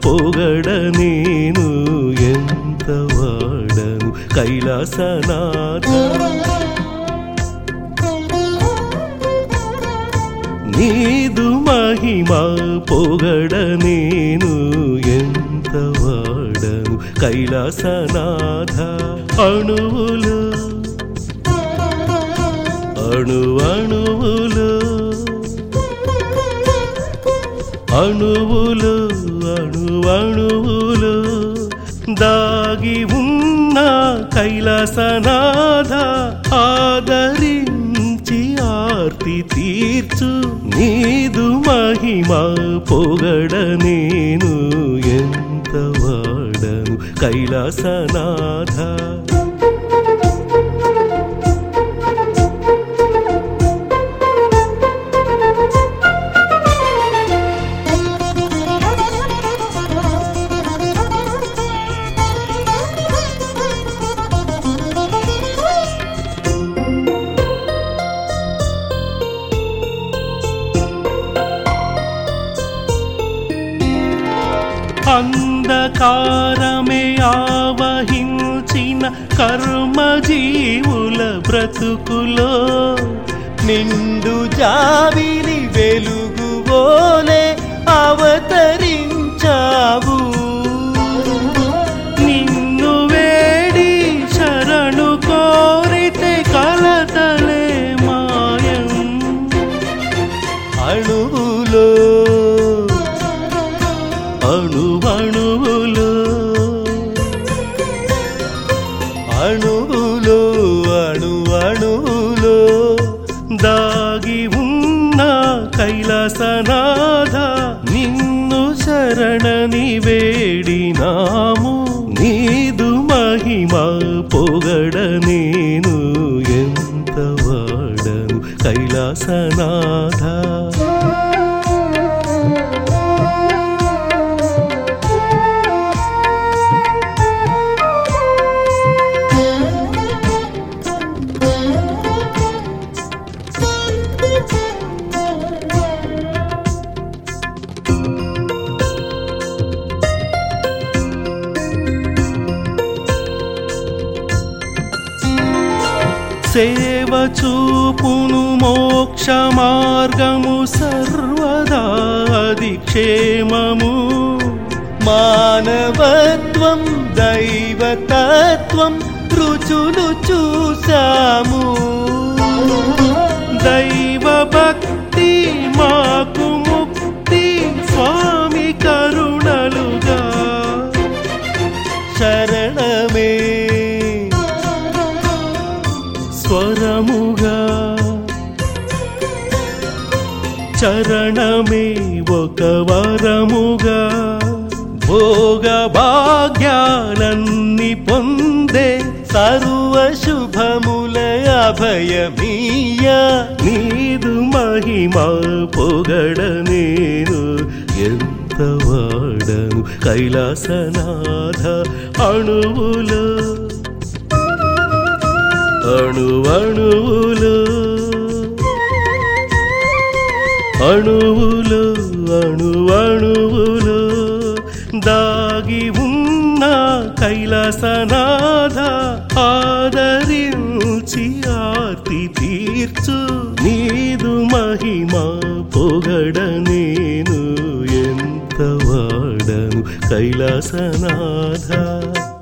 పొగడ నేను ఎంత వాడను కైలాసనాథ నీదు మహిమ పొగడ నేను ఎంత వాడను కైలాసనాథ అణువులు అణు అణువులు అణువులు అణు అణువులు దాగి ఉన్న కైలాసనాథ ఆదరించి ఆర్తి తీర్చు నీదు మహిమ పొగడ నేను ఎంత వాడను కైలాసనాథ అంధకారమే ఆవహించిన కర్మజీవుల బ్రతుకులో నిండు జావిలి వెలుగువోలే అవతరించావు నిన్ను వేడి శరణు కోరితే కలతలే మాయం అణువులో అణువణువులు అణువులో అణు అణువులో దాగి ఉన్న కైలాసనాథ నిన్ను శరణని వేడినాము నీదు మహిమ పొగడ నేను ఎంత వాడను కైలాసనాథ సేవ చూపును మోక్ష మార్గము సర్వదా అది క్షేమము మానవత్వం దైవతత్వం రుచులు చూసాము దైవ భక్తి మాకు ముక్తి స్వామి కరుణలుగా శరణమే స్వరముగా చరణమే ఒక వరముగా భోగ భాగ్యాలన్నీ పొందే సర్వ శుభముల అభయమీయ నీదు మహిమ పొగడ నేను ఎంత వాడను కైలాసనాథ అణువులు అణువణువులు అణువులు అణువణువులు దాగి ఉన్న కైలాసనాథ ఆదరించి ఆర్తి తీర్చు నీదు మహిమ పొగడ నేను ఎంత వాడను కైలాసనాథ